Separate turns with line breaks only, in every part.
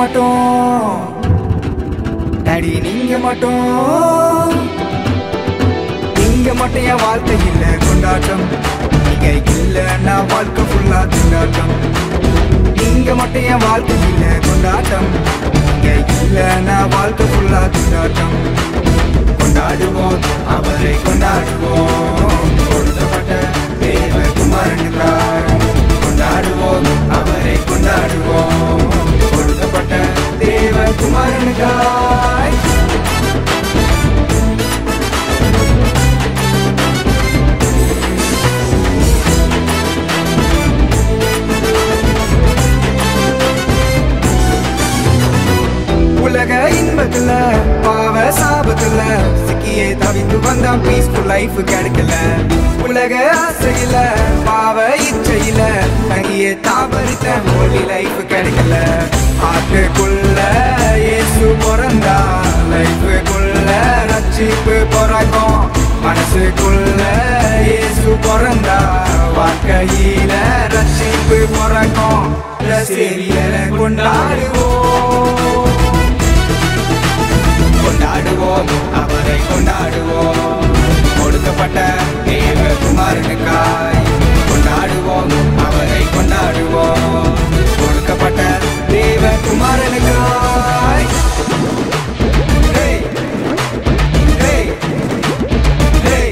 மட்டும் டாடி நீங்க மட்டும் நீங்க மட்டும் என் வாழ்க்கை இல்ல கொண்டாட்டம் நீங்க இல்லைன்னா வாழ்க்கை ஃபுல்லா திண்டாட்டம் நீங்க மட்டும் என் வாழ்க்கை இல்ல கொண்டாட்டம் நீங்க இல்லைன்னா வாழ்க்கை ஃபுல்லா திண்டாட்டம் கொண்டாடுவோம் அவரை கொண்டாடுவோம் கொடுக்கப்பட்ட தேவ குமாரனுக்காய் கொண்டாடுவோம் அவரை கொண்டாடுவோம் கொடுக்கப்பட்ட தேவ குமாரனுக்காய் உலக இன்பத்துல பாவ சாபத்துல சிக்கியே தவித்து வந்தான் பீஸ்ஃபுல் லைஃப் கிடைக்கல உலக ஆசையில பாவ இச்சையில தங்கியே தாபரித்த மொழி லைஃப் கிடைக்கல ஆட்டுக்குள்ள இயேசு பிறந்தா லைஃபுக்குள்ள ரட்சிப்பு பிறக்கும் மனசுக்குள்ள இயேசு பிறந்தா வாழ்க்கையில ரட்சிப்பு பிறக்கும் ரசிகரை கொண்டாடுவோம் கொண்டாடுவோம் அவரை கொண்டாடுவோம் கொடுக்கப்பட்ட தேவ குமாரனுக்காய் கொண்டாடுவோம் அவரை கொண்டாடுவோம் கொடுக்கப்பட்ட தேவ குமாரனுக்காய் Hey! Hey! Hey!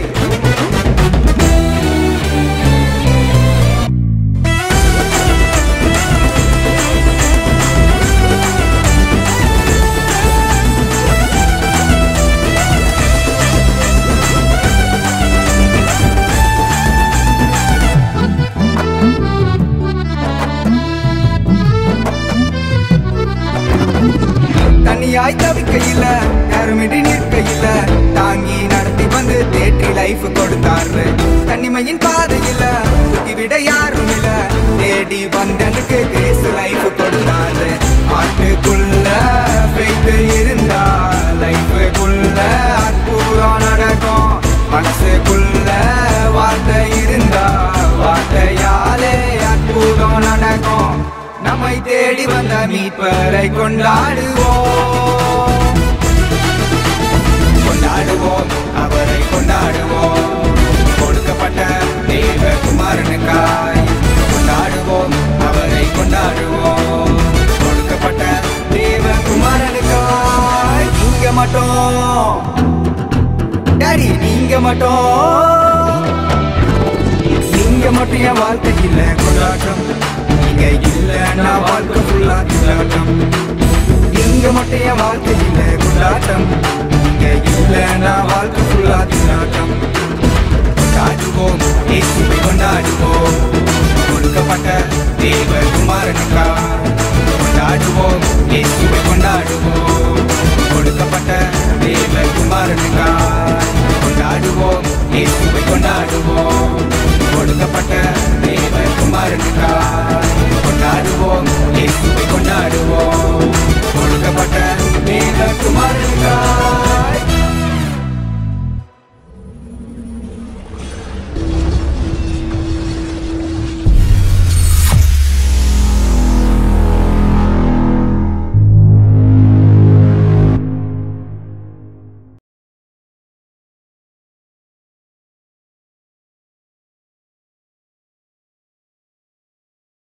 தனியாய் தவிக்கையில யாருமின்றி நிற்கையில தாங்கி நடத்தி வந்து தேற்றி லைஃப் கொடுத்தாரு தனிமையின் பாதையில தூக்கிவிட யாரும் இல்ல தேடி வந்தனுக்கு கிரேஸ் லைஃப் கொடுத்தாரு ஆட்டுக்குள்ள பெய்து இருந்தா லைஃபுக்குள்ள அற்புதம் நடக்கும் மனசுக்குள்ள வார்த்தை இருந்தா வார்த்தையாலே அற்புதம் நடக்கும் நம்மை தேடி வந்த மீட்பரை கொண்டாடுவோம் கொண்டாடுவோம் அவரை கொண்டாடுவோம் கொடுக்கப்பட்ட தேவ குமாரனுக்காய் கொண்டாடுவோம் அவரை கொண்டாடுவோம் கொடுக்கப்பட்ட தேவ குமாரனுக்காய் நீங்க மட்டும் டாடி நீங்க மட்டும் நீங்க மட்டும் என் வாழ்க்கை இல்ல கொண்டாட்டம் நீங்க இல்லைன்னா வாழ்க்கை ஃபுல்லா கொண்டாட்டம் நீங்க மட்டும் என் வாழ்க்கை இல்ல கொண்டாட்டம் நீங்க இல்லைன்னா வாழ்க்கை ஃபுல்லா கொண்டாட்டம் கொண்டாடுவோம் இயேசுவை கொண்டாடுவோம் கொடுக்கப்பட்ட தேவ குமாரனுக்கா கொண்டாடுவோம் இயேசுவை கொண்டாடுவோம் கொடுக்கப்பட்ட தேவ குமாரனுக்கா கொண்டாடுவோம் இயேசுவை கொண்டாடுவோம் கொடுக்கப்பட்ட தேவ குமாரனுக்கா கொண்டாடுவோம் இயேசுவை கொண்டாடுவோம் கொடுக்கப்பட்ட